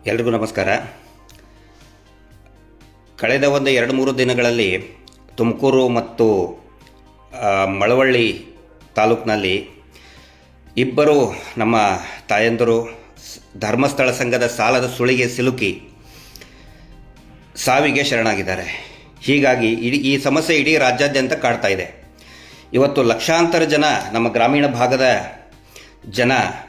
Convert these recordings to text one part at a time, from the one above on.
ಎಲ್ರಿಗೂ ನಮಸ್ಕಾರ ಕಳೆದ ಒಂದು ಎರಡು ಮೂರು ದಿನಗಳಲ್ಲಿ ತುಮಕೂರು ಮತ್ತು ಆ, ಮಳವಳ್ಳಿ ತಾಲೂಕಿನಲ್ಲಿ ಇಬ್ಬರು ನಮ್ಮ ತಾಯಂದಿರು ಸ್- ಧರ್ಮಸ್ಥಳ ಸಂಘದ ಸಾಲದ ಸುಳಿಗೆ ಸಿಲುಕಿ ಸಾವಿಗೆ ಶರಣಾಗಿದ್ದಾರೆ ಹೀಗಾಗಿ ಇಡೀ ಈ ಸಮಸ್ಯೆ ಇಡೀ ರಾಜ್ಯಾದ್ಯಂತ ಕಾಡ್ತಾ ಇದೆ ಇವತ್ತು ಲಕ್ಷಾಂತರ ಜನ ನಮ್ಮ ಗ್ರಾಮೀಣ ಭಾಗದ ಜನ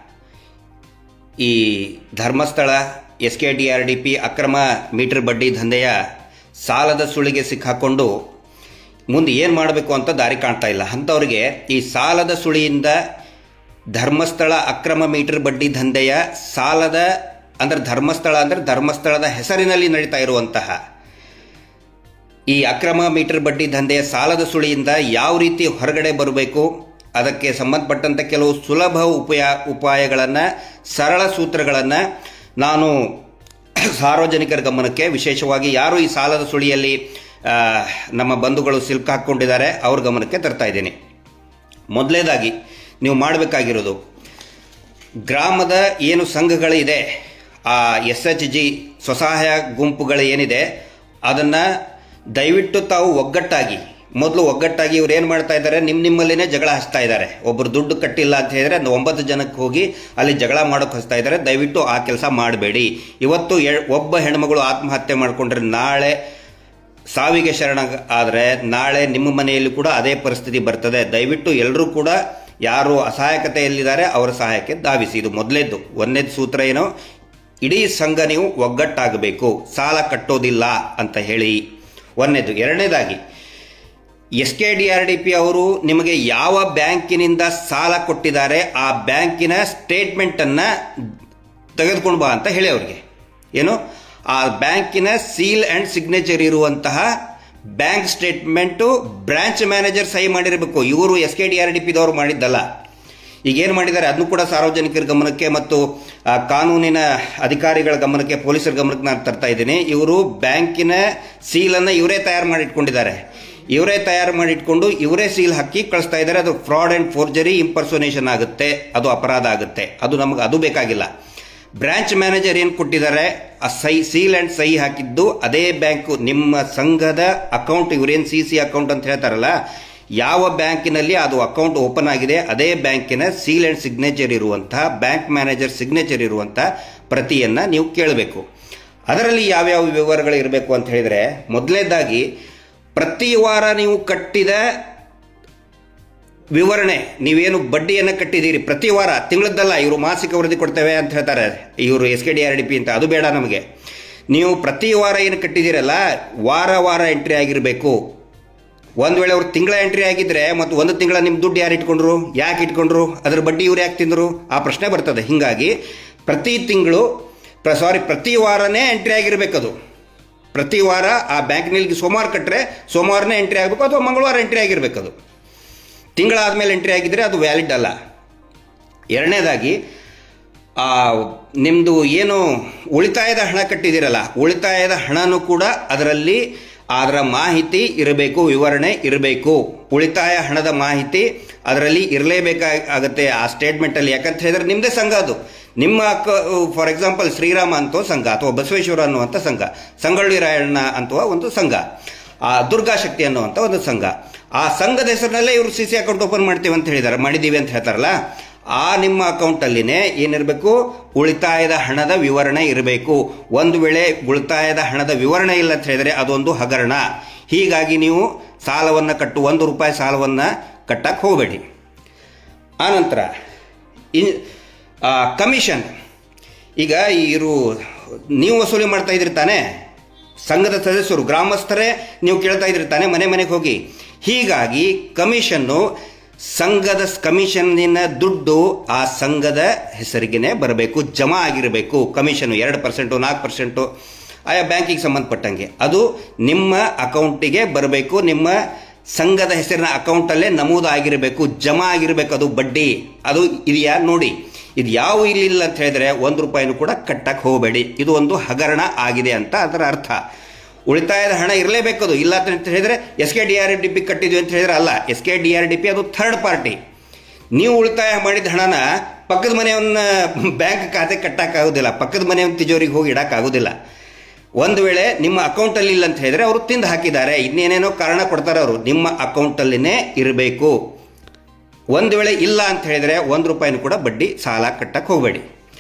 ಈ Dharmasthala S K D R D P ಅಕ್ರಮ ಮೀಟರ್ ಬಡ್ಡಿ ದಂಧೆಯ ಸಾಲದ ಸುಳಿಗೆ ಸಿಕ್ಕಾಕೊಂಡು ಮುಂದೆ ಏನು ಮಾಡಬೇಕು ಅಂತ ದಾರಿ ಕಾಣ್ತಾ ಇಲ್ಲ ಅಂಥವ್ರಿಗೆ ಈ ಸಾಲದ ಸುಳಿಯಿಂದ ಧರ್ಮಸ್ಥಳ ಅಕ್ರಮ ಮೀಟರ್ ಬಡ್ಡಿ ದಂಧೆಯ ಸಾಲದ ಅಂದರೆ ಧರ್ಮಸ್ಥಳ ಅಂದರೆ ಧರ್ಮಸ್ಥಳದ ಹೆಸರಿನಲ್ಲಿ ನಡೀತಾ ಇರುವಂತಹ ಈ ಅಕ್ರಮ ಮೀಟರ್ ಬಡ್ಡಿ ದಂಧೆಯ ಸಾಲದ ಸುಳಿಯಿಂದ ಯಾವ ರೀತಿ ಹೊರಗಡೆ ಬರಬೇಕು ಅದಕ್ಕೆ ಸಂಬಂಧಪಟ್ಟಂಥ ಕೆಲವು ಸುಲಭ ಉಪಾಯ ಉಪಾಯಗಳನ್ನು ಸರಳ ಸೂತ್ರಗಳನ್ನು ನಾನು ಸಾರ್ವಜನಿಕರ ಗಮನಕ್ಕೆ ವಿಶೇಷವಾಗಿ ಯಾರು ಈ ಸಾಲದ ಸುಳಿಯಲ್ಲಿ ಆ, ನಮ್ಮ ಬಂಧುಗಳು ಸಿಲ್ಕ್ ಹಾಕ್ಕೊಂಡಿದ್ದಾರೆ ಅವ್ರ ಗಮನಕ್ಕೆ ತರ್ತಾ ಇದ್ದೀನಿ ಮೊದಲೇದಾಗಿ ನೀವು ಮಾಡಬೇಕಾಗಿರೋದು ಗ್ರಾಮದ ಏನು ಸಂಘಗಳಿದೆ ಆ ಎಸ್ ಎಚ್ ಜಿ ಸ್ವಸಹಾಯ ಗುಂಪುಗಳು ಏನಿದೆ ಅದನ್ನು ದಯವಿಟ್ಟು ತಾವು ಒಗ್ಗಟ್ಟಾಗಿ ಮೊದಲು ಒಗ್ಗಟ್ಟಾಗಿ ಇವ್ರು ಏನು ಮಾಡ್ತಾ ಇದ್ದಾರೆ ನಿಮ್ಮ ನಿಮ್ಮಲ್ಲಿನೇ ಜಗಳ ಹಚ್ತಾ ಇದ್ದಾರೆ ಒಬ್ಬರು ದುಡ್ಡು ಕಟ್ಟಿಲ್ಲ ಅಂತ ಹೇಳಿದ್ರೆ ಒಂದು ಒಂಬತ್ತು ಜನಕ್ಕೆ ಹೋಗಿ ಅಲ್ಲಿ ಜಗಳ ಮಾಡೋಕೆ ಹಚ್ತಾ ಇದ್ದಾರೆ ದಯವಿಟ್ಟು ಆ ಕೆಲಸ ಮಾಡಬೇಡಿ ಇವತ್ತು ಎ- ಒಬ್ಬ ಹೆಣ್ಮಗಳು ಆತ್ಮಹತ್ಯೆ ಮಾಡಿಕೊಂಡ್ರೆ ನಾಳೆ ಸಾವಿಗೆ ಶರಣ ಆದರೆ ನಾಳೆ ನಿಮ್ಮ ಮನೆಯಲ್ಲಿ ಕೂಡ ಅದೇ ಪರಿಸ್ಥಿತಿ ಬರ್ತದೆ ದಯವಿಟ್ಟು ಎಲ್ಲರೂ ಕೂಡ ಯಾರು ಅಸಹಾಯಕತೆಯಲ್ಲಿದ್ದಾರೆ ಅವರ ಸಹಾಯಕ್ಕೆ ಧಾವಿಸಿ ಇದು ಮೊದಲೇದ್ದು ಒಂದನೇದು ಸೂತ್ರ ಏನು ಇಡೀ ಸಂಘ ನೀವು ಒಗ್ಗಟ್ಟಾಗಬೇಕು ಸಾಲ ಕಟ್ಟೋದಿಲ್ಲ ಅಂತ ಹೇಳಿ ಒಂದನೇದು ಎರಡನೇದಾಗಿ S K D R D P ಅವರು ನಿಮಗೆ ಯಾವ ಬ್ಯಾಂಕಿನಿಂದ ಸಾಲ ಕೊಟ್ಟಿದ್ದಾರೆ ಆ ಬ್ಯಾಂಕಿನ ಸ್ಟೇಟ್ಮೆಂಟನ್ನು ತೆಗೆದುಕೊಂಡು ಬಾ ಅಂತ ಹೇಳಿ ಅವ್ರಿಗೆ ಏನು ಆ ಬ್ಯಾಂಕಿನ ಸೀಲ್ ಆ್ಯಂಡ್ ಸಿಗ್ನೇಚರ್ ಇರುವಂತಹ ಬ್ಯಾಂಕ್ ಸ್ಟೇಟ್ಮೆಂಟು ಬ್ರಾಂಚ್ ಮ್ಯಾನೇಜರ್ ಸಹಿ ಮಾಡಿರಬೇಕು ಇವರು S K D R D ಪಿದವರು ಮಾಡಿದ್ದಲ್ಲ ಈಗ ಏನು ಮಾಡಿದ್ದಾರೆ ಅದನ್ನು ಕೂಡ ಸಾರ್ವಜನಿಕರ ಗಮನಕ್ಕೆ ಮತ್ತು ಆ, ಕಾನೂನಿನ ಅಧಿಕಾರಿಗಳ ಗಮನಕ್ಕೆ ಪೊಲೀಸರ ಗಮನಕ್ಕೆ ನಾನು ತರ್ತಾ ಇದ್ದೀನಿ ಇವರು ಬ್ಯಾಂಕಿನ ಸೀಲನ್ನು ಇವರೇ ತಯಾರು ಮಾಡಿಟ್ಕೊಂಡಿದ್ದಾರೆ ಇವರೇ ತಯಾರು ಮಾಡಿಟ್ಕೊಂಡು ಇವರೇ ಸೀಲ್ ಹಾಕಿ ಕಳಿಸ್ತಾ ಇದ್ದಾರೆ ಅದು ಫ್ರಾಡ್ ಆ್ಯಂಡ್ ಫೋರ್ಜರಿ ಇಂಪರ್ಸೋನೇಷನ್ ಆಗುತ್ತೆ ಅದು ಅಪರಾಧ ಆಗುತ್ತೆ ಅದು ನಮಗೆ ಅದು ಬೇಕಾಗಿಲ್ಲ ಬ್ರಾಂಚ್ ಮ್ಯಾನೇಜರ್ ಏನು ಕೊಟ್ಟಿದ್ದಾರೆ ಆ ಸೈ ಸೀಲ್ ಆ್ಯಂಡ್ ಸಹಿ ಹಾಕಿದ್ದು ಅದೇ ಬ್ಯಾಂಕು ನಿಮ್ಮ ಸಂಘದ ಅಕೌಂಟ್ ಇವರೇನು ಸಿ ಸಿ ಅಕೌಂಟ್ ಅಂತ ಹೇಳ್ತಾರಲ್ಲ ಯಾವ ಬ್ಯಾಂಕಿನಲ್ಲಿ ಅದು ಅಕೌಂಟ್ ಓಪನ್ ಆಗಿದೆ ಅದೇ ಬ್ಯಾಂಕಿನ ಸೀಲ್ ಆ್ಯಂಡ್ ಸಿಗ್ನೇಚರ್ ಇರುವಂತಹ ಬ್ಯಾಂಕ್ ಮ್ಯಾನೇಜರ್ ಸಿಗ್ನೇಚರ್ ಇರುವಂತಹ ಪ್ರತಿಯನ್ನು ನೀವು ಕೇಳಬೇಕು ಅದರಲ್ಲಿ ಯಾವ್ಯಾವ ವಿವರಗಳು ಇರಬೇಕು ಅಂತ ಹೇಳಿದರೆ ಮೊದಲನೇದಾಗಿ ಪ್ರತಿ ವಾರ ನೀವು ಕಟ್ಟಿದ ವಿವರಣೆ ನೀವೇನು ಬಡ್ಡಿಯನ್ನು ಕಟ್ಟಿದ್ದೀರಿ ಪ್ರತಿ ವಾರ ತಿಂಗಳದ್ದಲ್ಲ ಇವರು ಮಾಸಿಕ ವರದಿ ಕೊಡ್ತೇವೆ ಅಂತ ಹೇಳ್ತಾರೆ ಇವರು S K D R D P ಅಂತ ಅದು ಬೇಡ ನಮಗೆ ನೀವು ಪ್ರತಿ ವಾರ ಏನು ಕಟ್ಟಿದ್ದೀರಲ್ಲ ವಾರ ವಾರ ಎಂಟ್ರಿ ಆಗಿರಬೇಕು ಒಂದು ವೇಳೆ ಅವ್ರು ತಿಂಗಳ ಎಂಟ್ರಿ ಆಗಿದ್ರೆ ಮತ್ತು ಒಂದು ತಿಂಗಳ ನಿಮ್ಮ ದುಡ್ಡು ಯಾರು ಇಟ್ಕೊಂಡ್ರು ಯಾಕೆ ಇಟ್ಕೊಂಡ್ರು ಅದ್ರ ಬಡ್ಡಿ ಇವ್ರು ಯಾಕೆ ತಿಂದರು ಆ ಪ್ರಶ್ನೆ ಬರ್ತದೆ ಹೀಗಾಗಿ ಪ್ರತಿ ತಿಂಗಳು ಸಾರಿ ಪ್ರತಿ ವಾರನೇ ಎಂಟ್ರಿ ಆಗಿರಬೇಕದು ಪ್ರತಿ ವಾರ ಆ ಬ್ಯಾಂಕ್ನಲ್ಲಿ ಸೋಮವಾರ ಕಟ್ಟರೆ ಸೋಮವಾರನೇ ಎಂಟ್ರಿ ಆಗಬೇಕು ಅಥವಾ ಮಂಗಳವಾರ ಎಂಟ್ರಿ ಆಗಿರಬೇಕದು ತಿಂಗಳಾದಮೇಲೆ ಎಂಟ್ರಿ ಆಗಿದ್ದರೆ ಅದು ವ್ಯಾಲಿಡ್ ಅಲ್ಲ ಎರಡನೇದಾಗಿ ಆ, ನಿಮ್ಮದು ಏನು ಉಳಿತಾಯದ ಹಣ ಕಟ್ಟಿದ್ದೀರಲ್ಲ ಉಳಿತಾಯದ ಹಣನೂ ಕೂಡ ಅದರಲ್ಲಿ ಅದರ ಮಾಹಿತಿ ಇರಬೇಕು ವಿವರಣೆ ಇರಬೇಕು ಉಳಿತಾಯ ಹಣದ ಮಾಹಿತಿ ಅದರಲ್ಲಿ ಇರಲೇಬೇಕಾಗತ್ತೆ ಆ ಸ್ಟೇಟ್ಮೆಂಟಲ್ಲಿ ಯಾಕಂತ ಹೇಳಿದ್ರೆ ನಿಮ್ಮದೇ ಸಂಘ ಅದು ನಿಮ್ಮ ಫಾರ್ ಎಕ್ಸಾಂಪಲ್ ಶ್ರೀರಾಮ ಅಂತೋ ಸಂಘ ಅಥವಾ ಬಸವೇಶ್ವರ ಅನ್ನುವಂಥ ಸಂಘ ಸಂಗೊಳ್ಳಿ ರಾಯಣ್ಣ ಅಂತುವ ಒಂದು ಸಂಘ ಆ ದುರ್ಗಾಶಕ್ತಿ ಅನ್ನುವಂಥ ಒಂದು ಸಂಘ ಆ ಸಂಘದ ಹೆಸರಿನಲ್ಲೇ ಇವರು ಸಿ ಸಿ ಅಕೌಂಟ್ ಓಪನ್ ಮಾಡ್ತೀವಿ ಅಂತ ಹೇಳಿದ್ದಾರೆ ಮಾಡಿದ್ದೀವಿ ಅಂತ ಹೇಳ್ತಾರಲ್ಲ ಆ ನಿಮ್ಮ ಅಕೌಂಟಲ್ಲಿನೇ ಏನಿರಬೇಕು ಉಳಿತಾಯದ ಹಣದ ವಿವರಣೆ ಇರಬೇಕು ಒಂದು ವೇಳೆ ಉಳಿತಾಯದ ಹಣದ ವಿವರಣೆ ಇಲ್ಲ ಅಂತ ಹೇಳಿದರೆ ಅದೊಂದು ಹಗರಣ ಹೀಗಾಗಿ ನೀವು ಸಾಲವನ್ನು ಕಟ್ಟು ಒಂದು ರೂಪಾಯಿ ಸಾಲವನ್ನು ಕಟ್ಟಕ್ಕೆ ಹೋಗಬೇಡಿ ಆನಂತರ ಇನ್ ಕಮಿಷನ್ ಈಗ ಇವರು ನೀವು ವಸೂಲಿ ಮಾಡ್ತಾ ಇದ್ರಿ ತಾನೇ ಸಂಘದ ಸದಸ್ಯರು ಗ್ರಾಮಸ್ಥರೇ ನೀವು ಕೇಳ್ತಾ ಇದ್ರಿ ತಾನೇ ಮನೆ ಮನೆಗೆ ಹೋಗಿ ಹೀಗಾಗಿ ಕಮಿಷನ್ನು ಸಂಘದ ಕಮಿಷನ್ನಿನ ದುಡ್ಡು ಆ ಸಂಘದ ಹೆಸರಿಗೆನೆ ಬರಬೇಕು ಜಮಾ ಆಗಿರಬೇಕು ಕಮಿಷನ್ ಎರಡು ಪರ್ಸೆಂಟು ನಾಲ್ಕು ಪರ್ಸೆಂಟು ಆಯಾ ಬ್ಯಾಂಕಿಗೆ ಸಂಬಂಧಪಟ್ಟಂಗೆ ಅದು ನಿಮ್ಮ ಅಕೌಂಟಿಗೆ ಬರಬೇಕು ನಿಮ್ಮ ಸಂಘದ ಹೆಸರಿನ ಅಕೌಂಟಲ್ಲೇ ನಮೂದಾಗಿರಬೇಕು ಜಮಾ ಆಗಿರಬೇಕು ಅದು ಬಡ್ಡಿ ಅದು ಇದೆಯಾ ನೋಡಿ ಇದು ಯಾವ ಇಲ್ಲಿಲ್ಲ ಅಂತ ಹೇಳಿದ್ರೆ ಒಂದು ರೂಪಾಯಿನೂ ಕೂಡ ಕಟ್ಟಕ್ಕೆ ಹೋಗಬೇಡಿ ಇದು ಒಂದು ಹಗರಣ ಆಗಿದೆ ಅಂತ ಅದರ ಅರ್ಥ ಉಳಿತಾಯದ ಹಣ ಇರಲೇಬೇಕದು ಇಲ್ಲ ಅಂತ ಹೇಳಿದ್ರೆ S K D R D P ಕಟ್ಟಿದ್ವಿ ಅಂತ ಹೇಳಿದ್ರೆ ಅಲ್ಲ S K D R D P ಅದು ಥರ್ಡ್ ಪಾರ್ಟಿ ನೀವು ಉಳಿತಾಯ ಮಾಡಿದ ಹಣನ ಪಕ್ಕದ ಮನೆಯವನ್ನ ಬ್ಯಾಂಕ್ ಖಾತೆ ಕಟ್ಟಕ್ಕಾಗೋದಿಲ್ಲ ಪಕ್ಕದ ಮನೆಯವನ್ನ ತಿಜೋರಿಗೆ ಹೋಗಿ ಇಡಕ್ಕಾಗೋದಿಲ್ಲ ಒಂದು ವೇಳೆ ನಿಮ್ಮ ಅಕೌಂಟಲ್ಲಿ ಇಲ್ಲ ಅಂತ ಹೇಳಿದ್ರೆ ಅವರು ತಿಂದು ಹಾಕಿದ್ದಾರೆ ಇನ್ನೇನೇನೋ ಕಾರಣ ಕೊಡ್ತಾರೆ ಅವರು ನಿಮ್ಮ ಅಕೌಂಟಲ್ಲಿನೇ ಇರಬೇಕು ಒಂದು ವೇಳೆ ಇಲ್ಲ ಅಂತ ಹೇಳಿದ್ರೆ ಒಂದು ರೂಪಾಯಿನೂ ಕೂಡ ಬಡ್ಡಿ ಸಾಲ ಕಟ್ಟಕ್ಕೆ ಹೋಗಬೇಡಿ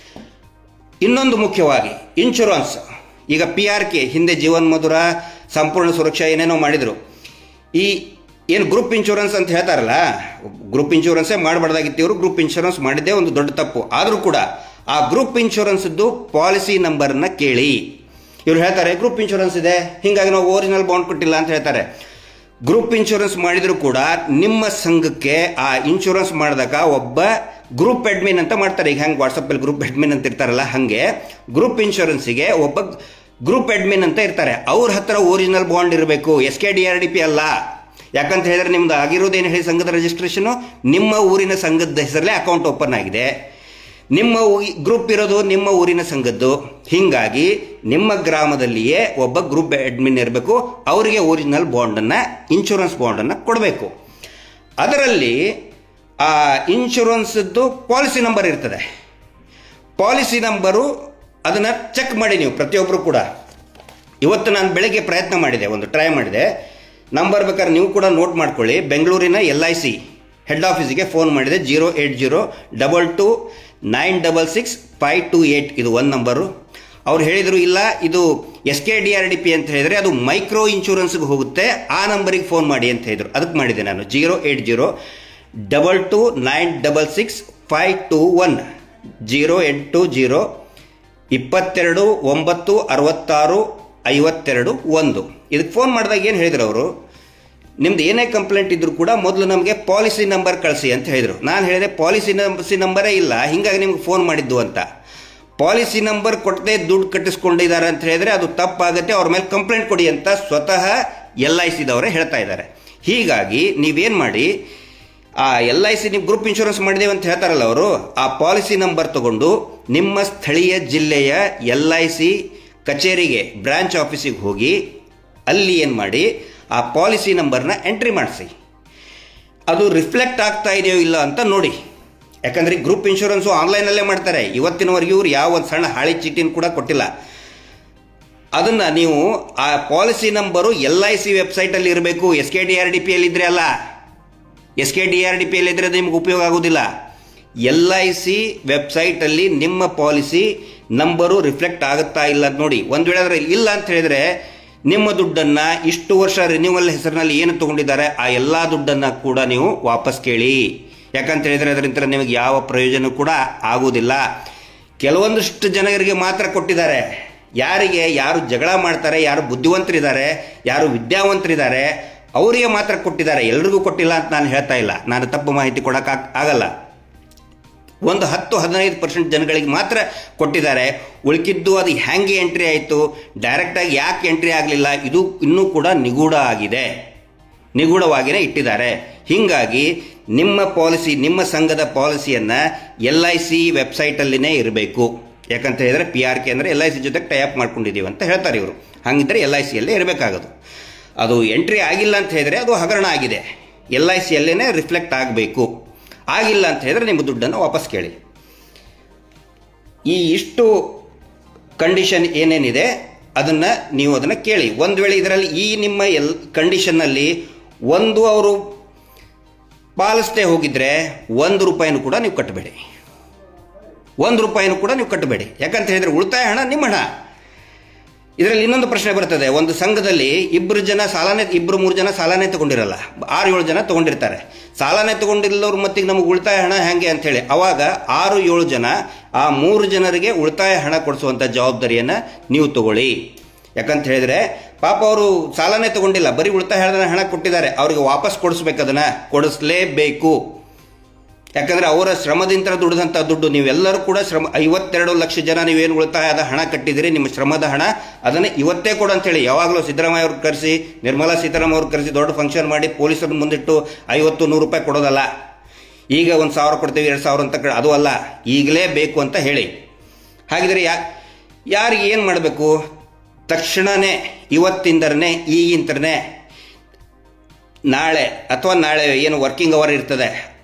ಇನ್ನೊಂದು ಮುಖ್ಯವಾಗಿ ಇನ್ಶೂರೆನ್ಸ್ ಈಗ ಪಿ ಆರ್ ಕೆ ಹಿಂದೆ ಜೀವನ್ ಮಧುರ ಸಂಪೂರ್ಣ ಸುರಕ್ಷಾ ಏನೇನೋ ಮಾಡಿದರು ಈ ಏನು ಗ್ರೂಪ್ ಇನ್ಶೂರೆನ್ಸ್ ಅಂತ ಹೇಳ್ತಾರಲ್ಲ ಗ್ರೂಪ್ ಇನ್ಶೂರೆನ್ಸೇ ಮಾಡಬಾರ್ದಾಗಿತ್ತು ಇವರು ಗ್ರೂಪ್ ಇನ್ಶೂರೆನ್ಸ್ ಮಾಡಿದ್ದೇ ಒಂದು ದೊಡ್ಡ ತಪ್ಪು ಆದರೂ ಕೂಡ ಆ ಗ್ರೂಪ್ ಇನ್ಶೂರೆನ್ಸ್ದು ಪಾಲಿಸಿ ನಂಬರ್ನ ಕೇಳಿ ಇವ್ರು ಹೇಳ್ತಾರೆ ಗ್ರೂಪ್ ಇನ್ಶೂರೆನ್ಸ್ ಇದೆ ಹಿಂಗಾಗಿ ನಾವು ಒರಿಜಿನಲ್ ಬಾಂಡ್ ಕೊಟ್ಟಿಲ್ಲ ಅಂತ ಹೇಳ್ತಾರೆ ಗ್ರೂಪ್ ಇನ್ಶೂರೆನ್ಸ್ ಮಾಡಿದರೂ ಕೂಡ ನಿಮ್ಮ ಸಂಘಕ್ಕೆ ಆ ಇನ್ಶೂರೆನ್ಸ್ ಮಾಡಿದಾಗ ಒಬ್ಬ ಗ್ರೂಪ್ ಅಡ್ಮಿನ್ ಅಂತ ಮಾಡ್ತಾರೆ ಈಗ ಹೆಂಗೆ ವಾಟ್ಸಪ್ಪಲ್ಲಿ ಗ್ರೂಪ್ ಅಡ್ಮಿನ್ ಅಂತ ಇರ್ತಾರಲ್ಲ ಹಾಗೆ ಗ್ರೂಪ್ ಇನ್ಶೂರೆನ್ಸಿಗೆ ಒಬ್ಬ ಗ್ರೂಪ್ ಅಡ್ಮಿನ್ ಅಂತ ಇರ್ತಾರೆ ಅವ್ರ ಹತ್ರ ಒರಿಜಿನಲ್ ಬಾಂಡ್ ಇರಬೇಕು S K D R D P ಅಲ್ಲ ಯಾಕಂತ ಹೇಳಿದ್ರೆ ನಿಮ್ದು ಆಗಿರೋದೇನು ಹೇಳಿ ಸಂಘದ ರಿಜಿಸ್ಟ್ರೇಷನು ನಿಮ್ಮ ಊರಿನ ಸಂಘದ ಹೆಸರಲ್ಲೇ ಅಕೌಂಟ್ ಓಪನ್ ಆಗಿದೆ ನಿಮ್ಮ ಗ್ರೂಪ್ ಇರೋದು ನಿಮ್ಮ ಊರಿನ ಸಂಘದ್ದು ಹೀಗಾಗಿ ನಿಮ್ಮ ಗ್ರಾಮದಲ್ಲಿಯೇ ಒಬ್ಬ ಗ್ರೂಪ್ ಅಡ್ಮಿನ್ ಇರಬೇಕು ಅವರಿಗೆ ಒರಿಜಿನಲ್ ಬಾಂಡನ್ನು ಇನ್ಶೂರೆನ್ಸ್ ಬಾಂಡನ್ನು ಕೊಡಬೇಕು ಅದರಲ್ಲಿ ಆ ಇನ್ಶೂರೆನ್ಸ್ದು ಪಾಲಿಸಿ ನಂಬರ್ ಇರ್ತದೆ ಪಾಲಿಸಿ ನಂಬರು ಅದನ್ನು ಚೆಕ್ ಮಾಡಿ ನೀವು ಪ್ರತಿಯೊಬ್ಬರು ಕೂಡ ಇವತ್ತು ನಾನು ಬೆಳಗ್ಗೆ ಪ್ರಯತ್ನ ಮಾಡಿದೆ ಒಂದು ಟ್ರೈ ಮಾಡಿದೆ ನಂಬರ್ ಬೇಕಾದ್ರೆ ನೀವು ಕೂಡ ನೋಟ್ ಮಾಡ್ಕೊಳ್ಳಿ ಬೆಂಗಳೂರಿನ ಎಲ್ ಐ ಸಿ ಹೆಡ್ ಆಫೀಸಿಗೆ ಫೋನ್ ಮಾಡಿದೆ zero eight zero double two nine double six five two eight ಇದು ಒಂದು ನಂಬರು ಅವ್ರು ಹೇಳಿದರು ಇಲ್ಲ ಇದು S K D R D P ಅಂತ ಹೇಳಿದರೆ ಅದು ಮೈಕ್ರೋ ಇನ್ಶೂರೆನ್ಸ್ಗೆ ಹೋಗುತ್ತೆ ಆ ನಂಬರಿಗೆ ಫೋನ್ ಮಾಡಿ ಅಂತ ಹೇಳಿದರು ಅದಕ್ಕೆ ಮಾಡಿದೆ ನಾನು zero eight zero double two nine double six five two one zero ಎಂಟು ಜೀರೋ ಇಪ್ಪತ್ತೆರಡು ಒಂಬತ್ತು ಅರವತ್ತಾರು ಐವತ್ತೆರಡು ಒಂದು ಇದಕ್ಕೆ ಫೋನ್ ಮಾಡಿದಾಗ ಏನು ಹೇಳಿದ್ರು ಅವರು ನಿಮ್ದು ಏನೇ ಕಂಪ್ಲೇಂಟ್ ಇದ್ರೂ ಕೂಡ ಮೊದಲು ನಮಗೆ ಪಾಲಿಸಿ ನಂಬರ್ ಕಳಿಸಿ ಅಂತ ಹೇಳಿದರು ನಾನು ಹೇಳಿದೆ ಪಾಲಿಸಿ ನಂಬರ್ಸಿ ನಂಬರೇ ಇಲ್ಲ ಹಿಂಗಾಗಿ ನಿಮ್ಗೆ ಫೋನ್ ಮಾಡಿದ್ದು ಅಂತ ಪಾಲಿಸಿ ನಂಬರ್ ಕೊಟ್ಟದೆ ದುಡ್ಡು ಕಟ್ಟಿಸ್ಕೊಂಡಿದ್ದಾರೆ ಅಂತ ಹೇಳಿದ್ರೆ ಅದು ತಪ್ಪಾಗುತ್ತೆ ಅವ್ರ ಮೇಲೆ ಕಂಪ್ಲೇಂಟ್ ಕೊಡಿ ಅಂತ ಸ್ವತಃ ಎಲ್ ಐ ಸಿದವರೇ ಹೇಳ್ತಾ ಇದ್ದಾರೆ ಹೀಗಾಗಿ ನೀವೇನು ಮಾಡಿ ಆ ಎಲ್ ಐ ಸಿ ನೀವು ಗ್ರೂಪ್ ಇನ್ಶೂರೆನ್ಸ್ ಮಾಡಿದೇವೆ ಅಂತ ಹೇಳ್ತಾರಲ್ಲ ಅವರು ಆ ಪಾಲಿಸಿ ನಂಬರ್ ತಗೊಂಡು ನಿಮ್ಮ ಸ್ಥಳೀಯ ಜಿಲ್ಲೆಯ ಎಲ್ ಐ ಸಿ ಕಚೇರಿಗೆ ಬ್ರಾಂಚ್ ಆಫೀಸಿಗೆ ಹೋಗಿ ಅಲ್ಲಿ ಏನು ಮಾಡಿ ಆ ಪಾಲಿಸಿ ನಂಬರ್ನ ಎಂಟ್ರಿ ಮಾಡಿಸಿ ಅದು ರಿಫ್ಲೆಕ್ಟ್ ಆಗ್ತಾ ಇದೆಯೋ ಇಲ್ಲ ಅಂತ ನೋಡಿ ಯಾಕಂದರೆ ಗ್ರೂಪ್ ಇನ್ಶೂರೆನ್ಸು ಆನ್ಲೈನಲ್ಲೇ ಮಾಡ್ತಾರೆ ಇವತ್ತಿನವರೆಗೂ ಇವ್ರು ಯಾವ ಒಂದು ಸಣ್ಣ ಹಾಳಿ ಚೀಟಿನ ಕೂಡ ಕೊಟ್ಟಿಲ್ಲ ಅದನ್ನು ನೀವು ಆ policy number L I C ವೆಬ್ಸೈಟಲ್ಲಿ ಇರಬೇಕು S K D R D ಪಿಯಲ್ಲಿ ಇದ್ರೆ ಅಲ್ಲ S K D R D ಪಿಯಲ್ಲಿ ಇದ್ರೆ ಅದು ನಿಮ್ಗೆ ಉಪಯೋಗ ಆಗೋದಿಲ್ಲ ಎಲ್ ಐ ಸಿ ವೆಬ್ಸೈಟಲ್ಲಿ ನಿಮ್ಮ ಪಾಲಿಸಿ ನಂಬರು ರಿಫ್ಲೆಕ್ಟ್ ಆಗುತ್ತಾ ಇಲ್ಲ ಅಂತ ನೋಡಿ ಒಂದು ವೇಳೆ ಅದರಲ್ಲಿ ಇಲ್ಲ ಅಂತ ಹೇಳಿದ್ರೆ ನಿಮ್ಮ ದುಡ್ಡನ್ನು ಇಷ್ಟು ವರ್ಷ ರಿನ್ಯೂವಲ್ ಹೆಸರಿನಲ್ಲಿ ಏನು ತಗೊಂಡಿದ್ದಾರೆ ಆ ಎಲ್ಲ ದುಡ್ಡನ್ನು ಕೂಡ ನೀವು ವಾಪಸ್ ಕೇಳಿ ಯಾಕಂತ ಹೇಳಿದ್ರೆ ಅದರಿಂದ ನಿಮಗೆ ಯಾವ ಪ್ರಯೋಜನ ಕೂಡ ಆಗುವುದಿಲ್ಲ ಕೆಲವೊಂದಷ್ಟು ಜನರಿಗೆ ಮಾತ್ರ ಕೊಟ್ಟಿದ್ದಾರೆ ಯಾರಿಗೆ ಯಾರು ಜಗಳ ಮಾಡ್ತಾರೆ ಯಾರು ಬುದ್ಧಿವಂತರಿದ್ದಾರೆ ಯಾರು ವಿದ್ಯಾವಂತರಿದ್ದಾರೆ ಅವರಿಗೆ ಮಾತ್ರ ಕೊಟ್ಟಿದ್ದಾರೆ ಎಲ್ರಿಗೂ ಕೊಟ್ಟಿಲ್ಲ ಅಂತ ನಾನು ಹೇಳ್ತಾ ಇಲ್ಲ ನಾನು ತಪ್ಪು ಮಾಹಿತಿ ಕೊಡೋಕೆ ಆಗಲ್ಲ ಒಂದು ಹತ್ತು ಹದಿನೈದು ಪರ್ಸೆಂಟ್ ಜನಗಳಿಗೆ ಮಾತ್ರ ಕೊಟ್ಟಿದ್ದಾರೆ ಉಳ್ಕಿದ್ದು ಅದು ಹ್ಯಾಂಗೆ ಎಂಟ್ರಿ ಆಯಿತು ಡೈರೆಕ್ಟಾಗಿ ಯಾಕೆ ಎಂಟ್ರಿ ಆಗಲಿಲ್ಲ ಇದು ಇನ್ನೂ ಕೂಡ ನಿಗೂಢ ಆಗಿದೆ ನಿಗೂಢವಾಗಿಯೇ ಇಟ್ಟಿದ್ದಾರೆ ಹೀಗಾಗಿ ನಿಮ್ಮ ಪಾಲಿಸಿ ನಿಮ್ಮ ಸಂಘದ ಪಾಲಿಸಿಯನ್ನು ಎಲ್ ಐ ಸಿ ವೆಬ್ಸೈಟಲ್ಲಿನೇ ಇರಬೇಕು ಯಾಕಂತ ಹೇಳಿದ್ರೆ ಪಿ ಆರ್ ಕೆ ಅಂದರೆ ಎಲ್ ಐ ಸಿ ಜೊತೆಗೆ ಟೈಪ್ ಮಾಡ್ಕೊಂಡಿದ್ದೀವಿ ಅಂತ ಹೇಳ್ತಾರೆ ಇವರು ಹಾಗಿದ್ದರೆ ಎಲ್ ಐ ಸಿಯಲ್ಲೇ ಇರಬೇಕಾಗೋದು ಅದು ಎಂಟ್ರಿ ಆಗಿಲ್ಲ ಅಂತ ಹೇಳಿದ್ರೆ ಅದು ಹಗರಣ ಆಗಿದೆ ಎಲ್ ಐ ಸಿಯಲ್ಲೇ ರಿಫ್ಲೆಕ್ಟ್ ಆಗಬೇಕು ಆಗಿಲ್ಲ ಅಂತ ಹೇಳಿದ್ರೆ ನಿಮ್ಮ ದುಡ್ಡನ್ನು ವಾಪಸ್ ಕೇಳಿ ಈ ಇಷ್ಟು ಕಂಡೀಷನ್ ಏನೇನಿದೆ ಅದನ್ನು ನೀವು ಅದನ್ನು ಕೇಳಿ ಒಂದು ವೇಳೆ ಇದರಲ್ಲಿ ಈ ನಿಮ್ಮ ಎಲ್ ಕಂಡೀಷನ್ನಲ್ಲಿ ಒಂದು ಅವರು ಪಾಲಿಸದೆ ಹೋಗಿದ್ರೆ ಒಂದು ರೂಪಾಯಿನೂ ಕೂಡ ನೀವು ಕಟ್ಟಬೇಡಿ ಒಂದು ರೂಪಾಯಿನೂ ಕೂಡ ನೀವು ಕಟ್ಟಬೇಡಿ ಯಾಕಂತ ಹೇಳಿದ್ರೆ ಉಳಿತಾಯ ಹಣ ನಿಮ್ಮ ಹಣ ಇದರಲ್ಲಿ ಇನ್ನೊಂದು ಪ್ರಶ್ನೆ ಬರ್ತದೆ ಒಂದು ಸಂಘದಲ್ಲಿ ಇಬ್ಬರು ಜನ ಸಾಲನೇ ಇಬ್ಬರು ಮೂರು ಜನ ಸಾಲನೇ ತಗೊಂಡಿರಲ್ಲ ಆರು ಏಳು ಜನ ತಗೊಂಡಿರ್ತಾರೆ ಸಾಲನೇ ತಗೊಂಡಿಲ್ಲವ್ರು ಮತ್ತಿಗೆ ನಮಗೆ ಉಳಿತಾಯ ಹಣ ಹೇಗೆ ಅಂಥೇಳಿ ಅವಾಗ ಆರು ಏಳು ಜನ ಆ ಮೂರು ಜನರಿಗೆ ಉಳಿತಾಯ ಹಣ ಕೊಡಿಸುವಂಥ ಜವಾಬ್ದಾರಿಯನ್ನು ನೀವು ತಗೊಳ್ಳಿ ಯಾಕಂತ ಹೇಳಿದ್ರೆ ಪಾಪ ಅವರು ಸಾಲನೇ ತಗೊಂಡಿಲ್ಲ ಬರೀ ಉಳಿತಾಯ ಹಣ ಕೊಟ್ಟಿದ್ದಾರೆ ಅವರಿಗೆ ವಾಪಸ್ ಕೊಡಿಸ್ಬೇಕು ಅದನ್ನು ಕೊಡಿಸ್ಲೇಬೇಕು ಯಾಕಂದರೆ ಅವರ ಶ್ರಮದಿಂದ ದುಡಿದಂಥ ದುಡ್ಡು ನೀವೆಲ್ಲರೂ ಕೂಡ ಶ್ರಮ ಐವತ್ತೆರಡು ಲಕ್ಷ ಜನ ನೀವೇನು ಉಳಿತಾಯದ ಹಣ ಕಟ್ಟಿದಿರಿ ನಿಮ್ಮ ಶ್ರಮದ ಹಣ ಅದನ್ನು ಇವತ್ತೇ ಕೊಡು ಅಂತೇಳಿ ಯಾವಾಗಲೂ ಸಿದ್ದರಾಮಯ್ಯ ಅವ್ರಿಗೆ ಕರೆಸಿ ನಿರ್ಮಲಾ ಸೀತಾರಾಮನ್ ಅವ್ರಿಗೆ ಕರೆಸಿ ದೊಡ್ಡ ಫಂಕ್ಷನ್ ಮಾಡಿ ಪೊಲೀಸರನ್ನ ಮುಂದಿಟ್ಟು ಐವತ್ತು ನೂರು ರೂಪಾಯಿ ಕೊಡೋದಲ್ಲ ಈಗ ಒಂದು ಸಾವಿರ ಕೊಡ್ತೀವಿ ಎರಡು ಸಾವಿರ ಅಂತ ಅದು ಅಲ್ಲ ಈಗಲೇ ಬೇಕು ಅಂತ ಹೇಳಿ ಹಾಗಿದ್ರೆ ಯಾ ಯಾರಿಗೆ ಏನು ಮಾಡಬೇಕು ತಕ್ಷಣವೇ ಇವತ್ತಿಂದರನೇ ಈಗಿಂತರನೇ ನಾಳೆ ಅಥವಾ ನಾಳೆ ಏನು ವರ್ಕಿಂಗ್ ಅವರ್ ಇರ್ತದೆ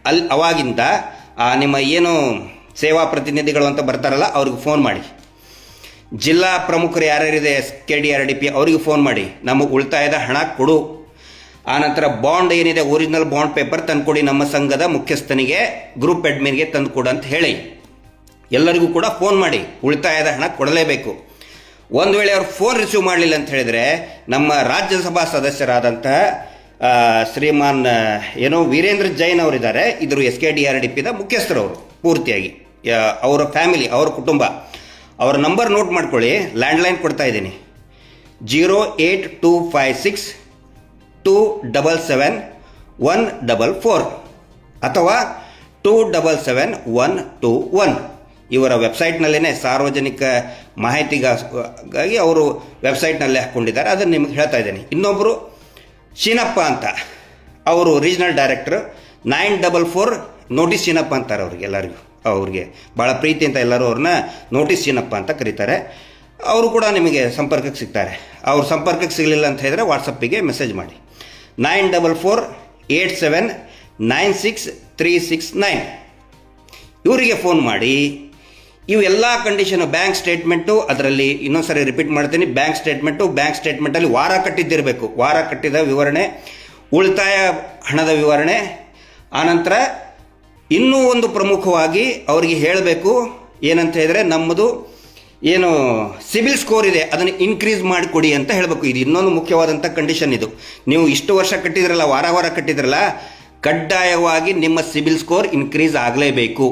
ಅಲ್ಲಿ ಅವಾಗಿಂದ ಆ ನಿಮ್ಮ ಏನು ಸೇವಾ ಪ್ರತಿನಿಧಿಗಳು ಅಂತ ಬರ್ತಾರಲ್ಲ ಅವ್ರಿಗೆ ಫೋನ್ ಮಾಡಿ ಜಿಲ್ಲಾ ಪ್ರಮುಖರು ಯಾರ್ಯಾರಿದೆ S K D R D P ಅವರಿಗೆ ಫೋನ್ ಮಾಡಿ ನಮ್ಮ ಉಳಿತಾಯದ ಹಣ ಕೊಡು ಆನಂತರ ಬಾಂಡ್ ಏನಿದೆ ಒರಿಜಿನಲ್ ಬಾಂಡ್ ಪೇಪರ್ ತಂದುಕೊಡಿ ನಮ್ಮ ಸಂಘದ ಮುಖ್ಯಸ್ಥನಿಗೆ ಗ್ರೂಪ್ ಅಡ್ಮಿನ್ಗೆ ತಂದುಕೊಡು ಅಂತ ಹೇಳಿ ಎಲ್ಲರಿಗೂ ಕೂಡ ಫೋನ್ ಮಾಡಿ ಉಳಿತಾಯದ ಹಣ ಕೊಡಲೇಬೇಕು ಒಂದು ವೇಳೆ ಅವ್ರು ಫೋನ್ ರಿಸೀವ್ ಮಾಡಲಿಲ್ಲ ಅಂತ ಹೇಳಿದರೆ ನಮ್ಮ ರಾಜ್ಯಸಭಾ ಸದಸ್ಯರಾದಂತಹ ಆ, ಶ್ರೀಮಾನ್ ಆ, ಏನೋ ವೀರೇಂದ್ರ ಜೈನ್ ಅವರಿದ್ದಾರೆ ಇದ್ರು S K D R D ಪಿದ ಮುಖ್ಯಸ್ಥರವರು ಪೂರ್ತಿಯಾಗಿ ಯಾ- ಅವರ ಫ್ಯಾಮಿಲಿ ಅವರ ಕುಟುಂಬ ಅವರ ನಂಬರ್ ನೋಟ್ ಮಾಡ್ಕೊಳ್ಳಿ ಲ್ಯಾಂಡ್ಲೈನ್ ಕೊಡ್ತಾ ಇದ್ದೀನಿ zero eight two five six two double seven one double four ಅಥವಾ two double seven one two one ಇವರ ವೆಬ್ಸೈಟ್ನಲ್ಲೇ ಸಾರ್ವಜನಿಕ ಮಾಹಿತಿಗಾಗಿ ಅವರು ವೆಬ್ಸೈಟ್ನಲ್ಲೇ ಹಾಕ್ಕೊಂಡಿದ್ದಾರೆ ಅದನ್ನು ನಿಮಗೆ ಹೇಳ್ತಾ ಇದ್ದೀನಿ ಇನ್ನೊಬ್ಬರು ಶೀನಪ್ಪ ಅಂತ ಅವರು regional director nine double four notice Sheenappa ಅಂತಾರೆ ಅವ್ರಿಗೆ ಎಲ್ಲರಿಗೂ ಅವ್ರಿಗೆ ಭಾಳ ಪ್ರೀತಿ ಅಂತ ಎಲ್ಲರೂ ಅವ್ರನ್ನ ನೋಟಿಸ್ ಶೀನಪ್ಪ ಅಂತ ಕರೀತಾರೆ ಅವರು ಕೂಡ ನಿಮಗೆ ಸಂಪರ್ಕಕ್ಕೆ ಸಿಗ್ತಾರೆ ಅವ್ರ ಸಂಪರ್ಕಕ್ಕೆ ಸಿಗಲಿಲ್ಲ ಅಂತ ಹೇಳಿದ್ರೆ ವಾಟ್ಸಪ್ಪಿಗೆ ಮೆಸೇಜ್ ಮಾಡಿ nine double four eight seven nine six three six nine ಇವರಿಗೆ ಫೋನ್ ಮಾಡಿ ಇವೆಲ್ಲ ಕಂಡೀಷನ್ ಬ್ಯಾಂಕ್ ಸ್ಟೇಟ್ಮೆಂಟು ಅದರಲ್ಲಿ ಇನ್ನೊಂದ್ಸರಿ ರಿಪೀಟ್ ಮಾಡ್ತೀನಿ ಬ್ಯಾಂಕ್ ಸ್ಟೇಟ್ಮೆಂಟು ಬ್ಯಾಂಕ್ ಸ್ಟೇಟ್ಮೆಂಟಲ್ಲಿ ವಾರ ಕಟ್ಟಿದ್ದಿರಬೇಕು ವಾರ ಕಟ್ಟಿದ ವಿವರಣೆ ಉಳಿತಾಯ ಹಣದ ವಿವರಣೆ ಆನಂತರ ಇನ್ನೂ ಒಂದು ಪ್ರಮುಖವಾಗಿ ಅವರಿಗೆ ಹೇಳಬೇಕು ಏನಂತ ಹೇಳಿದ್ರೆ ನಮ್ಮದು ಏನು ಸಿಬಿಲ್ ಸ್ಕೋರ್ ಇದೆ ಅದನ್ನು ಇನ್ಕ್ರೀಸ್ ಮಾಡಿಕೊಡಿ ಅಂತ ಹೇಳಬೇಕು ಇದು ಇನ್ನೊಂದು ಮುಖ್ಯವಾದಂಥ ಕಂಡೀಷನ್ ಇದು ನೀವು ಇಷ್ಟು ವರ್ಷ ಕಟ್ಟಿದ್ರಲ್ಲ ವಾರ ವಾರ ಕಟ್ಟಿದ್ರಲ್ಲ ಕಡ್ಡಾಯವಾಗಿ ನಿಮ್ಮ ಸಿಬಿಲ್ ಸ್ಕೋರ್ ಇನ್ಕ್ರೀಸ್ ಆಗಲೇಬೇಕು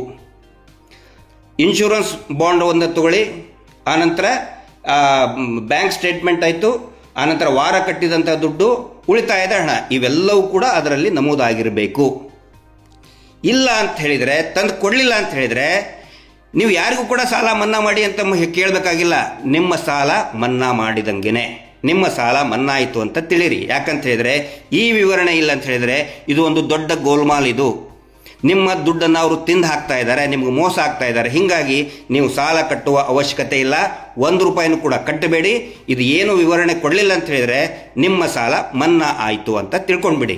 ಇನ್ಶೂರೆನ್ಸ್ ಬಾಂಡ್ ಒಂದು ತಗೊಳ್ಳಿ ಆನಂತರ ಬ್ಯಾಂಕ್ ಸ್ಟೇಟ್ಮೆಂಟ್ ಆಯಿತು ಆನಂತರ ವಾರ ಕಟ್ಟಿದಂಥ ದುಡ್ಡು ಉಳಿತಾಯದ ಹಣ ಇವೆಲ್ಲವೂ ಕೂಡ ಅದರಲ್ಲಿ ನಮೂದಾಗಿರಬೇಕು ಇಲ್ಲ ಅಂತ ಹೇಳಿದರೆ ತಂದು ಕೊಡಲಿಲ್ಲ ಅಂತ ಹೇಳಿದರೆ ನೀವು ಯಾರಿಗೂ ಕೂಡ ಸಾಲ ಮನ್ನಾ ಮಾಡಿ ಅಂತ ಮ- ಕೇಳಬೇಕಾಗಿಲ್ಲ ನಿಮ್ಮ ಸಾಲ ಮನ್ನಾ ಮಾಡಿದಂಗೆನೆ ನಿಮ್ಮ ಸಾಲ ಮನ್ನಾ ಆಯಿತು ಅಂತ ತಿಳಿರಿ ಯಾಕಂತ ಹೇಳಿದರೆ ಈ ವಿವರಣೆ ಇಲ್ಲ ಅಂತ ಹೇಳಿದರೆ ಇದು ಒಂದು ದೊಡ್ಡ ಗೋಲ್ಮಾಲ್ ಇದು ನಿಮ್ಮ ದುಡ್ಡನ್ನು ಅವರು ತಿಂದು ಹಾಕ್ತಾ ಇದ್ದಾರೆ ನಿಮ್ಗೆ ಮೋಸ ಆಗ್ತಾ ಇದ್ದಾರೆ ಹೀಗಾಗಿ ನೀವು ಸಾಲ ಕಟ್ಟುವ ಅವಶ್ಯಕತೆ ಇಲ್ಲ ಒಂದು ರೂಪಾಯಿನೂ ಕೂಡ ಕಟ್ಟಬೇಡಿ ಇದು ಏನು ವಿವರಣೆ ಕೊಡಲಿಲ್ಲ ಅಂತ ಹೇಳಿದರೆ ನಿಮ್ಮ ಸಾಲ ಮನ್ನಾ ಆಯಿತು ಅಂತ ತಿಳ್ಕೊಂಡ್ಬಿಡಿ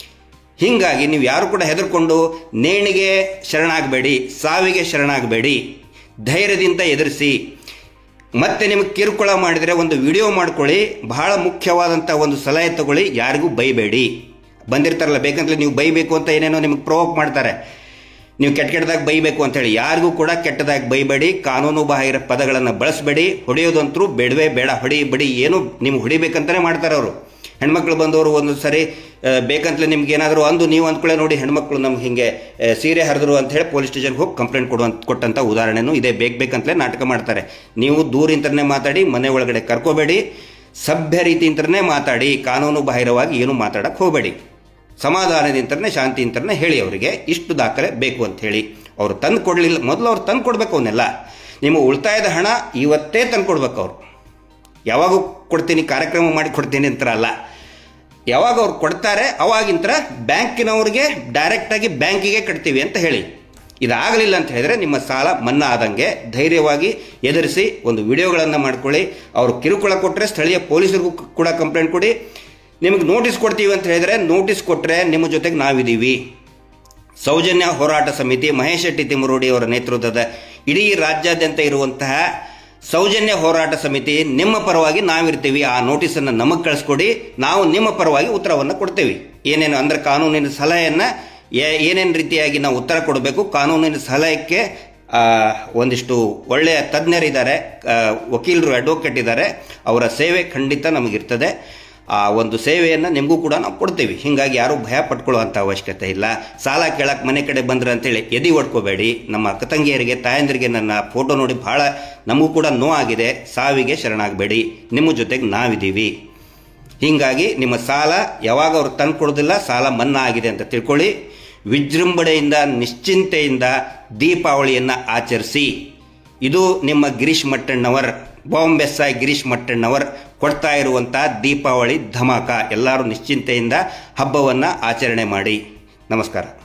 ಹೀಗಾಗಿ ನೀವು ಯಾರು ಕೂಡ ಹೆದರ್ಕೊಂಡು ನೇಣಿಗೆ ಶರಣಾಗಬೇಡಿ ಸಾವಿಗೆ ಶರಣಾಗಬೇಡಿ ಧೈರ್ಯದಿಂದ ಎದುರಿಸಿ ಮತ್ತೆ ನಿಮಗೆ ಕಿರುಕುಳ ಮಾಡಿದರೆ ಒಂದು ವಿಡಿಯೋ ಮಾಡ್ಕೊಳ್ಳಿ ಬಹಳ ಮುಖ್ಯವಾದಂಥ ಒಂದು ಸಲಹೆ ತಗೊಳ್ಳಿ ಯಾರಿಗೂ ಬೈಬೇಡಿ ಬಂದಿರ್ತಾರಲ್ಲ ಬೇಕಂತಲೇ ನೀವು ಬೈಬೇಕು ಅಂತ ಏನೇನೋ ನಿಮಗೆ ಪ್ರೊವೋಕ್ ಮಾಡ್ತಾರೆ ನೀವು ಕೆಟ್ಟ ಕೆಟ್ಟದಾಗ ಬೈಬೇಕು ಅಂತೇಳಿ ಯಾರಿಗೂ ಕೂಡ ಕೆಟ್ಟದಾಗಿ ಬೈಬೇಡಿ ಕಾನೂನು ಬಾಹಿರ ಪದಗಳನ್ನು ಬಳಸಬೇಡಿ ಹೊಡೆಯೋದಂತರೂ ಬೇಡವೇ ಬೇಡ ಹೊಡಿ ಬಡಿ ಏನು ನಿಮ್ಗೆ ಹೊಡಿಬೇಕಂತಲೇ ಮಾಡ್ತಾರೆ ಅವರು ಹೆಣ್ಮಕ್ಳು ಬಂದವರು ಒಂದು ಸರಿ ಆ, ಬೇಕಂತಲೇ ನಿಮ್ಗೆ ಏನಾದರೂ ಅಂದು ನೀವು ಅಂದ್ಕೊಳ್ಳೆ ನೋಡಿ ಹೆಣ್ಮಕ್ಳು ನಮ್ಗೆ ಹಿಂಗೆ ಆ, ಸೀರೆ ಹರಿದ್ರು ಅಂತ ಹೇಳಿ ಪೊಲೀಸ್ ಸ್ಟೇಷನ್ಗೆ ಹೋಗಿ ಕಂಪ್ಲೇಂಟ್ ಕೊಡುವಂತ ಕೊಟ್ಟಂಥ ಉದಾಹರಣೆನೂ ಇದೆ ಬೇಕು ಬೇಕಂತಲೇ ನಾಟಕ ಮಾಡ್ತಾರೆ ನೀವು ದೂರಿಂತನೇ ಮಾತಾಡಿ ಮನೆ ಒಳಗಡೆ ಕರ್ಕೋಬೇಡಿ ಸಭ್ಯ ರೀತಿಯಿಂದನೇ ಮಾತಾಡಿ ಕಾನೂನು ಬಾಹಿರವಾಗಿ ಏನು ಮಾತಾಡಕ್ಕೆ ಹೋಗಬೇಡಿ ಸಮಾಧಾನದಿಂತನೇ ಶಾಂತಿಯಿಂತನೇ ಹೇಳಿ ಅವರಿಗೆ ಇಷ್ಟು ದಾಖಲೆ ಬೇಕು ಅಂತ ಹೇಳಿ ಅವರು ತಂದು ಕೊಡಲಿಲ್ಲ ಮೊದಲು ಅವ್ರು ತಂದು ಕೊಡಬೇಕು ಅವನ್ನೆಲ್ಲ ನಿಮ್ಮ ಉಳಿತಾಯದ ಹಣ ಇವತ್ತೇ ತಂದು ಕೊಡ್ಬೇಕು ಅವರು ಯಾವಾಗ ಕೊಡ್ತೀನಿ ಕಾರ್ಯಕ್ರಮ ಮಾಡಿ ಕೊಡ್ತೀನಿ ಅಂತ ಅಲ್ಲ ಯಾವಾಗ ಅವ್ರು ಕೊಡ್ತಾರೆ ಅವಾಗಿಂತರ ಬ್ಯಾಂಕಿನವ್ರಿಗೆ ಡೈರೆಕ್ಟಾಗಿ ಬ್ಯಾಂಕಿಗೆ ಕಟ್ತೀವಿ ಅಂತ ಹೇಳಿ ಇದಾಗಲಿಲ್ಲ ಅಂತ ಹೇಳಿದ್ರೆ ನಿಮ್ಮ ಸಾಲ ಮನ್ನಾ ಆದಂಗೆ ಧೈರ್ಯವಾಗಿ ಎದುರಿಸಿ ಒಂದು ವಿಡಿಯೋಗಳನ್ನು ಮಾಡ್ಕೊಳ್ಳಿ ಅವರು ಕಿರುಕುಳ ಕೊಟ್ಟರೆ ಸ್ಥಳೀಯ ಪೊಲೀಸರಿಗೂ ಕೂಡ ಕಂಪ್ಲೇಂಟ್ ಕೊಡಿ ನಿಮಗೆ ನೋಟಿಸ್ ಕೊಡ್ತೀವಿ ಅಂತ ಹೇಳಿದ್ರೆ ನೋಟಿಸ್ ಕೊಟ್ಟರೆ ನಿಮ್ಮ ಜೊತೆಗೆ ನಾವಿದ್ದೀವಿ ಸೌಜನ್ಯ ಹೋರಾಟ ಸಮಿತಿ ಮಹೇಶ್ ಶೆಟ್ಟಿ ತಿಮ್ಮರೋಡಿ ಅವರ ನೇತೃತ್ವದ ಇಡೀ ರಾಜ್ಯಾದ್ಯಂತ ಇರುವಂತಹ ಸೌಜನ್ಯ ಹೋರಾಟ ಸಮಿತಿ ನಿಮ್ಮ ಪರವಾಗಿ ನಾವಿರ್ತೀವಿ ಆ ನೋಟಿಸನ್ನು ನಮಗೆ ಕಳಿಸ್ಕೊಡಿ ನಾವು ನಿಮ್ಮ ಪರವಾಗಿ ಉತ್ತರವನ್ನು ಕೊಡ್ತೇವೆ ಏನೇನು ಅಂದ್ರೆ ಕಾನೂನಿನ ಸಲಹೆಯನ್ನು ಏನೇನು ರೀತಿಯಾಗಿ ನಾವು ಉತ್ತರ ಕೊಡಬೇಕು ಕಾನೂನಿನ ಸಲಹೆಗೆ ಆ, ಒಂದಿಷ್ಟು ಒಳ್ಳೆಯ ತಜ್ಞರಿದ್ದಾರೆ ಆ, ವಕೀಲರು ಅಡ್ವೊಕೇಟ್ ಇದ್ದಾರೆ ಅವರ ಸೇವೆ ಖಂಡಿತ ನಮಗಿರ್ತದೆ ಆ ಒಂದು ಸೇವೆಯನ್ನು ನಿಮಗೂ ಕೂಡ ನಾವು ಕೊಡ್ತೀವಿ ಹೀಗಾಗಿ ಯಾರೂ ಭಯ ಪಟ್ಕೊಳ್ಳುವಂಥ ಅವಶ್ಯಕತೆ ಇಲ್ಲ ಸಾಲ ಕೇಳಕ್ಕೆ ಮನೆ ಕಡೆ ಬಂದ್ರೆ ಅಂತೇಳಿ ಎದಿ ಹೊಡ್ಕೋಬೇಡಿ ನಮ್ಮ ಅಕ್ಕ ತಂಗಿಯರಿಗೆ ತಾಯಂದಿರಿಗೆ ನನ್ನ ಫೋಟೋ ನೋಡಿ ಭಾಳ ನಮಗೂ ಕೂಡ ನೋವಾಗಿದೆ ಸಾವಿಗೆ ಶರಣಾಗಬೇಡಿ ನಿಮ್ಮ ಜೊತೆಗೆ ನಾವಿದ್ದೀವಿ ಹೀಗಾಗಿ ನಿಮ್ಮ ಸಾಲ ಯಾವಾಗ ಅವ್ರು ತಂದು ಕೊಡೋದಿಲ್ಲ ಸಾಲ ಮನ್ನಾ ಆಗಿದೆ ಅಂತ ತಿಳ್ಕೊಳ್ಳಿ ವಿಜೃಂಭಣೆಯಿಂದ ನಿಶ್ಚಿಂತೆಯಿಂದ ದೀಪಾವಳಿಯನ್ನು ಆಚರಿಸಿ ಇದು ನಿಮ್ಮ ಗಿರೀಶ್ ಮಟ್ಟಣ್ಣವರ್ ಬಾಂಬೆ ಸಾಯಿ ಗಿರೀಶ್ ಮಟ್ಟಣ್ಣವರ್ ಕೊಡ್ತಾ ಇರುವಂಥ ದೀಪಾವಳಿ ಧಮಾಕ ಎಲ್ಲರೂ ನಿಶ್ಚಿಂತೆಯಿಂದ ಹಬ್ಬವನ್ನು ಆಚರಣೆ ಮಾಡಿ ನಮಸ್ಕಾರ